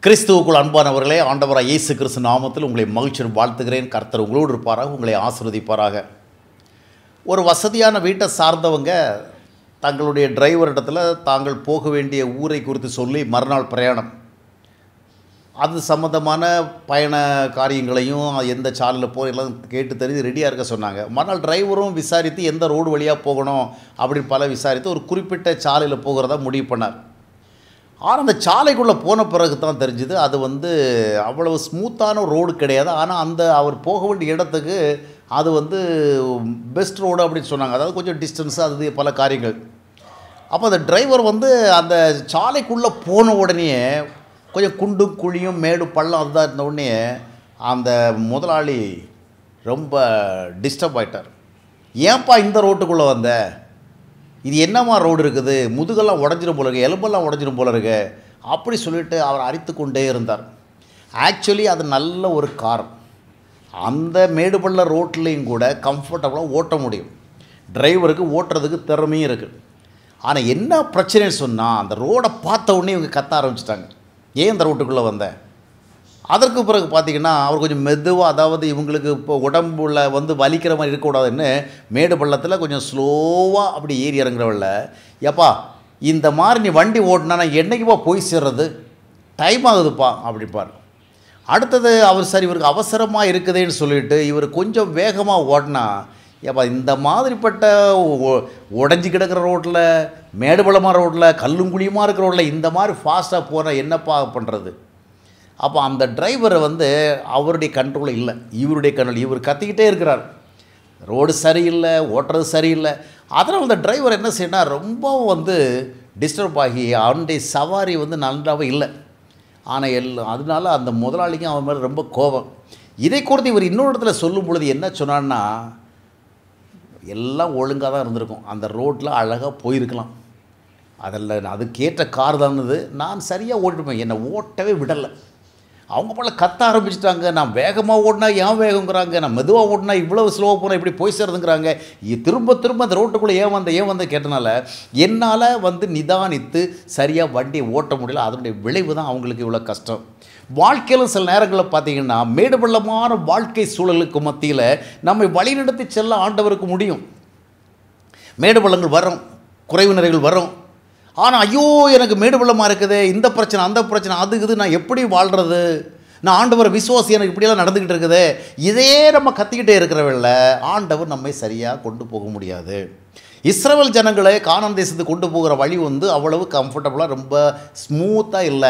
கிறிஸ்துவுக்குள் அன்பானவர்களே ஆண்டவராக இயேசு கிறிஸ்து நாமத்தில் உங்களை மகிழ்ச்சியுடன் வாழ்த்துகிறேன் கர்த்தர் உங்களோடு இருப்பாராக உங்களை ஆசிர்வதிப்பாராக ஒரு வசதியான வீட்டை சார்ந்தவங்க தங்களுடைய டிரைவர் இடத்துல தாங்கள் போக வேண்டிய ஊரை குறித்து சொல்லி மறுநாள் பிரயாணம் அது சம்மந்தமான பயண காரியங்களையும் அது எந்த சாலையில் போய் எல்லாம் கேட்டு தெரிஞ்சு ரெடியாக இருக்க சொன்னாங்க மறுநாள் டிரைவரும் விசாரித்து எந்த ரோடு வழியாக போகணும் அப்படின்னு பல விசாரித்து ஒரு குறிப்பிட்ட சாலையில் போகிறதா முடிவு பண்ணார் ஆனால் அந்த சாலைக்குள்ளே போன பிறகு தான் தெரிஞ்சுது அது வந்து அவ்வளவு ஸ்மூத்தான ரோடு கிடையாது ஆனால் அந்த அவர் போக வேண்டிய இடத்துக்கு அது வந்து பெஸ்ட் ரோடு அப்படின்னு சொன்னாங்க அதாவது கொஞ்சம் டிஸ்டன்ஸ் அது பல காரியங்கள் அப்போ அந்த டிரைவர் வந்து அந்த சாலைக்குள்ளே போன உடனே கொஞ்சம் குண்டும் குழியும் மேடு பள்ளம் அதுதான் இருந்த உடனே அந்த முதலாளி ரொம்ப டிஸ்டர்ப் ஆயிட்டார் ஏன்பா இந்த ரோட்டுக்குள்ளே வந்த இது என்னம்மா ரோடு இருக்குது முதுகெல்லாம் உடஞ்சிரும் போல இருக்கு எலும்பெல்லாம் உடஞ்சிரும் போல இருக்கு அப்படி சொல்லிட்டு அவர் அரித்து கொண்டே இருந்தார் ஆக்சுவலி அது நல்ல ஒரு கார் அந்த மேடுபள்ள ரோட்லேயும் கூட கம்ஃபர்டபுளாக ஓட்ட முடியும் டிரைவருக்கு ஓட்டுறதுக்கு திறமையும் இருக்குது ஆனால் என்ன பிரச்சனைன்னு சொன்னால் அந்த ரோடை பார்த்த உடனே இவங்க கத்த ஆரம்பிச்சிட்டாங்க ஏன் இந்த ரோட்டுக்குள்ளே வந்தேன் அதற்கு பிறகு பார்த்தீங்கன்னா அவர் கொஞ்சம் மெதுவாக அதாவது இவங்களுக்கு இப்போ உடம்புல வந்து வலிக்கிற மாதிரி இருக்கக்கூடாதுன்னு மேடு பள்ளத்தில் கொஞ்சம் ஸ்லோவாக அப்படி ஏறி இறங்குறவள்ள ஏப்பா இந்த மாதிரி நீ வண்டி ஓட்டினா நான் என்னைக்குப்பா போய் சேர்றது டைம் ஆகுதுப்பா அப்படிப்பார் அடுத்தது அவர் சரி இவருக்கு அவசரமாக இருக்குதேன்னு சொல்லிட்டு இவர் கொஞ்சம் வேகமாக ஓட்டினா ஏப்பா இந்த மாதிரிப்பட்ட ஒ- உடைஞ்சு கிடக்கிற ரோட்டில் மேடுபள்ளமாக ரோட்டில் கல்லும் குழியுமாக இருக்கிற ரோட்டில் இந்த மாதிரி ஃபாஸ்ட்டாக போனால் என்னப்பா பண்ணுறது அப்போ அந்த டிரைவரை வந்து அவருடைய கண்ட்ரோல் இல்லை இவருடைய கண்ட்ரோல் இவர் கத்திக்கிட்டே இருக்கிறார் ரோடு சரியில்லை ஓட்டுறது சரியில்லை அதனால் அந்த டிரைவர் என்ன செய்யணும் ரொம்ப வந்து டிஸ்டர்ப் ஆகி அவனுடைய சவாரி வந்து நன்றாக இல்லை ஆனால் எல்லாம் அதனால அந்த முதலாளிக்கும் அவன் மேலே ரொம்ப கோபம் இதை குறித்து இவர் இன்னொரு இடத்துல சொல்லும் பொழுது என்ன சொன்னான்னா எல்லாம் ஒழுங்காக தான் இருந்திருக்கும் அந்த ரோட்டில் அழகாக போயிருக்கலாம் அதில் அதுக்கேற்ற கார் தானது நான் சரியாக ஓட்டிருப்பேன் என்னை ஓட்டவே விடலை அவங்க போல கத்த ஆரம்பிச்சிட்டாங்க நான் வேகமாக ஓடினா ஏன் வேகங்கிறாங்க நான் மெதுவாக ஓடினா இவ்வளவு ஸ்லோவாக போனால் இப்படி போய் சேருதுங்கிறாங்க இ- திரும்ப திரும்ப அந்த ரோட்டுக்குள்ளே ஏன் வந்த ஏன் வந்த கேட்டனால என்னால் வந்து நிதானித்து சரியாக வண்டியை ஓட்ட முடியல அதனுடைய விளைவு தான் அவங்களுக்கு இவ்வளோ கஷ்டம் வாழ்க்கையில் சில நேரங்களில் பார்த்தீங்கன்னா மேடுபள்ளமான வாழ்க்கை சூழலுக்கு மத்தியில் நம்மை வழிநடத்தி செல்ல ஆண்டவருக்கு முடியும் மேடு பள்ளங்கள் வரும் குறைவு நிறைகள் வரும் ஆனால் ஐயோ எனக்கு மேடு பள்ளமாக இருக்குது இந்த பிரச்சனை அந்த பிரச்சனை அது இது நான் எப்படி வாழ்கிறது நான் ஆண்டவர் விசுவாசி எனக்கு இப்படியெல்லாம் நடந்துக்கிட்டு இருக்குது இதே நம்ம கத்திக்கிட்டே இருக்கிறவங்கள ஆண்டவர் நம்மை சரியாக கொண்டு போக முடியாது இஸ்ரவேல் ஜனங்களை கானான் தேசத்துக்கு கொண்டு போகிற வழி வந்து அவ்வளவு கம்ஃபர்டபுளாக ரொம்ப ஸ்மூத்தாக இல்லை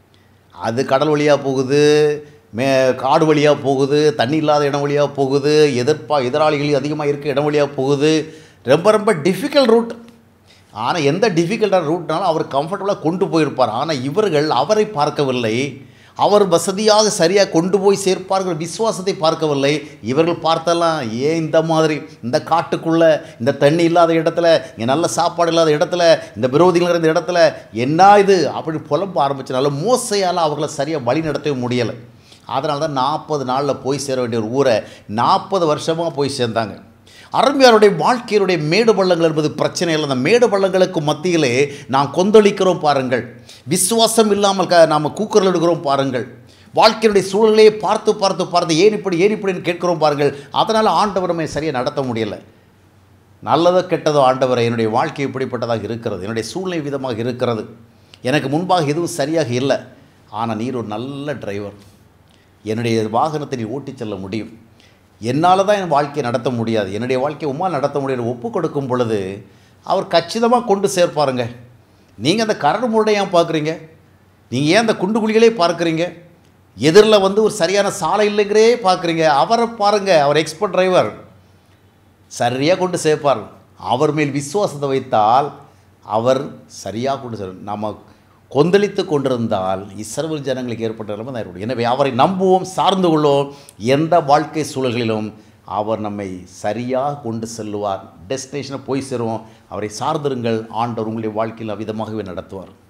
அது கடல் வழியாக போகுது மே காடு வழியாக போகுது தண்ணி இல்லாத இடம் வழியாக போகுது எதிர்ப்பா எதிராளிகள் அதிகமாக இருக்க இடம் வழியாக போகுது ரொம்ப ரொம்ப டிஃபிகல்ட் ரூட் ஆனால் எந்த டிஃபிகல்ட்டான ரூட்னாலும் அவர் கம்ஃபர்டபுளாக கொண்டு போயிருப்பார் ஆனால் இவர்கள் அவரை பார்க்கவில்லை அவர் வசதியாக சரியாக கொண்டு போய் சேர்ப்பார்கள் விசுவாசத்தை பார்க்கவில்லை இவர்கள் பார்த்தெல்லாம் ஏன் இந்த மாதிரி இந்த காட்டுக்குள்ளே இந்த தண்ணி இல்லாத இடத்துல இங்கே நல்ல சாப்பாடு இல்லாத இடத்துல இந்த விரோதிகள் இருந்த இடத்துல என்ன இது அப்படி புலம்ப ஆரம்பிச்சனால மோசையால் அவர்களை சரியாக வழி நடத்தவே முடியலை அதனால தான் நாற்பது நாளில் போய் சேர வேண்டிய ஒரு ஊரை நாற்பது வருஷமாக போய் சேர்ந்தாங்க அரபியாருடைய வாழ்க்கையினுடைய மேடு பள்ளங்கள் என்பது பிரச்சனை இல்லை அந்த மேடு பள்ளங்களுக்கு மத்தியிலே நாம் கொந்தளிக்கிறோம் பாருங்கள் விசுவாசம் இல்லாமல் க நாம் கூக்குரல் எடுக்கிறோம் பாருங்கள் வாழ்க்கையினுடைய சூழலையே பார்த்து பார்த்து பார்த்து ஏன் இப்படி ஏன் இப்படின்னு கேட்கிறோம் பாருங்கள் அதனால் ஆண்டவர் நம்மை சரியாக நடத்த முடியலை நல்லதோ கெட்டதோ ஆண்டவரை என்னுடைய வாழ்க்கை இப்படிப்பட்டதாக இருக்கிறது என்னுடைய சூழ்நிலை விதமாக இருக்கிறது எனக்கு முன்பாக எதுவும் சரியாக இல்லை ஆனால் நீர் ஒரு நல்ல டிரைவர் என்னுடைய வாகனத்தை நீ ஓட்டிச் செல்ல முடியும் என்னால் தான் என் வாழ்க்கையை நடத்த முடியாது என்னுடைய வாழ்க்கையை உமா நடத்த முடியாது ஒப்பு கொடுக்கும் பொழுது அவர் கச்சிதமாக கொண்டு சேர்ப்பாருங்க நீங்கள் அந்த கரடு முரடை ஏன் பார்க்குறீங்க நீங்கள் ஏன் அந்த குண்டு குழிகளே பார்க்குறீங்க எதிரில் வந்து ஒரு சரியான சாலை இல்லைங்கிறே பார்க்குறீங்க அவரை பாருங்கள் அவர் எக்ஸ்பர்ட் டிரைவர் சரியாக கொண்டு சேர்ப்பார் அவர் மேல் விசுவாசத்தை வைத்தால் அவர் சரியாக கொண்டு செல்வார் நம்ம கொந்தளித்து கொண்டிருந்தால் இஸ்ரவேல் ஜனங்களுக்கு ஏற்பட்ட நிலைமை தான் ஏற்படும் எனவே அவரை நம்புவோம் சார்ந்து கொள்வோம் எந்த வாழ்க்கை சூழல்களிலும் அவர் நம்மை சரியாக கொண்டு செல்லுவார் டெஸ்டினேஷனை போய் சேருவோம் அவரை சார்ந்திருங்கள் ஆண்டவர் உங்களுடைய வாழ்க்கையில் அவ்விதமாகவே நடத்துவார்